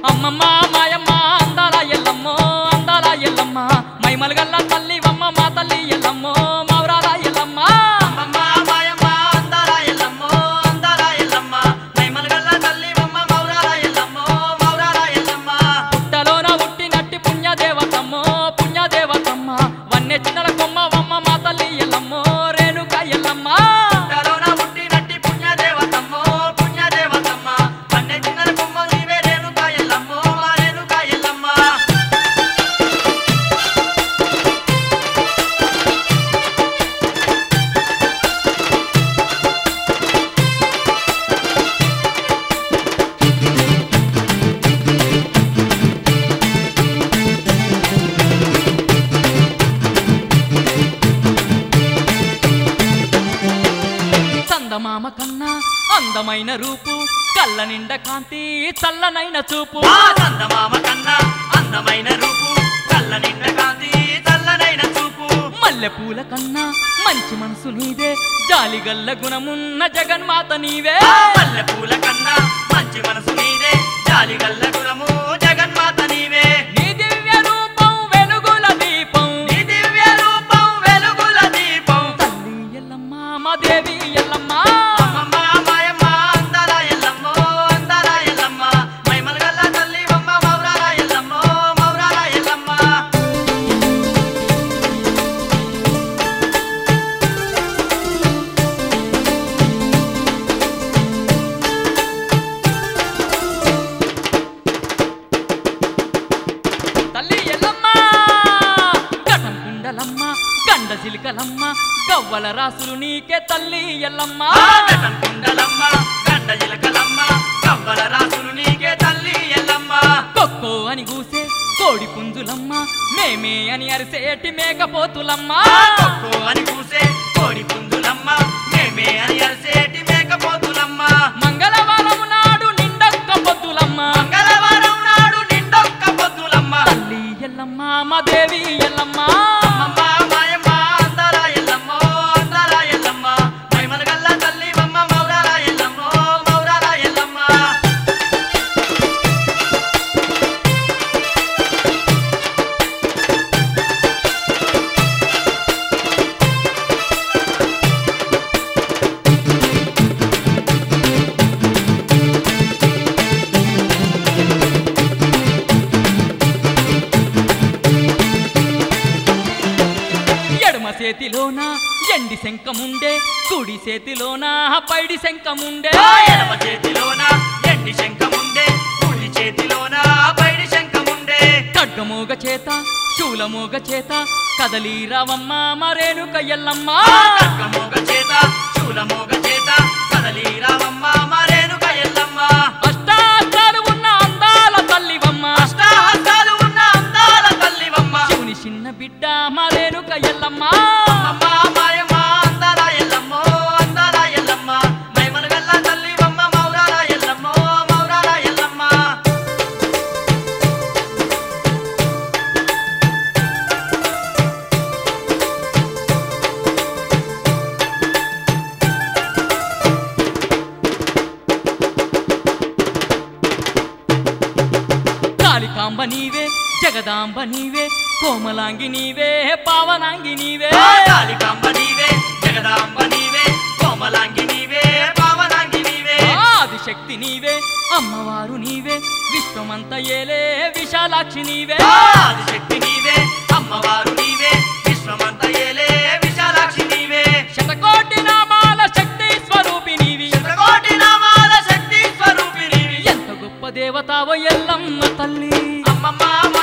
అమ్మమ్మ మాయమ్మ అందాల ఎల్లమ్మో అందాల ఎల్లమ్మ మైమలగల్ల తల్లి వమ్మ మా తల్లి ఎల్లమ్మో మౌరాల ఎల్లమ్మ అమ్మమ్మ మాయమ్మ అందాల ఎల్లమ్మో అందాల ఎల్లమ్మ మైమలగల్ల తల్లివమ్మ మౌరాల ఎల్లమ్మో మౌరాల ఎల్లమ్మ పుట్టలోన పుట్టినట్టి పుణ్యదేవతమ్మో పుణ్యదేవతమ్మ వన్నె చిన్నల కొమ్మ వమ్మ మా తల్లి ఎల్లమ్మో రేణుక ఎల్లమ్మ కరోనా పుట్టినట్టి పుణ్యదేవతమ్మో పుణ్యదేవతమ్మ పన్నె చిన్నల కొమ్మ నీవే రేణుక ఎల్లమ్మో మా రేణుక ఎల్లమ్మ చందమామ కన్నా అందమైన రూపు కళ్ళ నిండ కాంతి చల్లనైన చూపు ఆ చందమామ కన్నా అందమైన రూపు కళ్ళ నిండ కాంతి చల్లనైన చూపు మల్లెపూల కన్నా మంచి మనసు నీదే జాలిగల్ల గుణమున్న జగన్మాత నీవే ఆ మల్లె పూల కన్నా మంచి మనసు నీదే జాలిగల్ల గుణము జగన్మాత నీవే నీ దివ్య రూపం వెలుగుల దీపం నీ దివ్య రూపం వెలుగుల దీపం తల్లి ఎల్లమ్మ మా దేవి ఎల్లమ్మ అమ్మమ్మ మాయమ్మ అందాల ఎల్లమ్మో అందాల ఎల్లమ్మ మైమలగల్ల తల్లివమ్మ మౌరాల ఎల్లమ్మో మౌరాల ఎల్లమ్మ తల్లి ఎల్లమ్మ కటం కుండలమ్మ గండ చిలుకలమ్మ గవ్వల రాసులు నీకే తల్లి ఎల్లమ్మ ఆగటం కుండలమ్మ గండ జిలకలమ్మ కవ్వల రాసులు నీకే తల్లి ఎల్లమ్మ కొక్కో అని కూసే కోడి పుంజులమ్మ మేమే అని అరిసేటి మేకపోతులమ్మ కొక్కో అని కూసే కోడి పుంజులమ్మ మేమే అని అరిసేటి మేకపోతులమ్మ మంగళవారం నాడు నిండొక్క పొద్దులమ్మ మంగళవారం నాడు నిండొక్క పొద్దులమ్మ తల్లి ఎల్లమ్మ మా దేవి ఎల్లమ్మ అమ్మమ్మ మాయమ్మ అందాల ఎల్లమ్మో అందాల ఎల్లమ్మ మైమలగల్ల తల్లివమ్మ మౌరాల ఎల్లమ్మో మౌరాల ఎల్లమ్మ ఎడమ చేతిలోన ఎండి శంఖముండే కుడి చేతిలోన పైడి శంఖముండే ఆ ఎడమ చేతిలోన ఎండి శంఖముండే కుడి చేతిలోన బయడి శంఖముండే ఖడ్గమోగ చేత శూలమోగ చేత కదలి రావమ్మ మరేనుక ఎల్లమ్మ కక్కమోగ చేత శూలమోగ చేత కదలి రావమ్మ మరేనుక ఎల్లమ్మ అష్టాచారు ఉన్న అందాల తల్లివమ్మ అష్టాహస్తాలు ఉన్న అందాల తల్లివమ్మ శివుని చిన్న బిడ్డ మరేనుక ఎల్లమ్మ అమ్మమ్మ మాయమ్మ అందాల ఎల్లమ్మో అందాల ఎల్లమ్మ మైమలగల్ల తల్లివమ్మ మౌరాల ఎల్లమ్మో మౌరాల ఎల్లమ్మ కాళికాంబ నీవే జగదాంబ నీవే కోమలాంగి నీవే పావనాంగి నీవే కాళికాంబ నీవే జగదాంబ నీవే కోమలాంగి నీవే పావనాంగి నీవే ఆదిశక్తి నీవే అమ్మవారు నీవే విశ్వమంత ఏలే విశాలాక్షి నీవే ఆదిశక్తి నీవే అమ్మవారు నీవే విశ్వమంత ఏలే విశాలాక్షి నీవే శతకోటి నామాల శక్తి స్వరూపి నీవి శతకోటి నామాల శక్తి స్వరూపిణివి ఎంత గొప్ప దేవతావో ఎల్లమ్మ తల్లి అమ్మమ్మ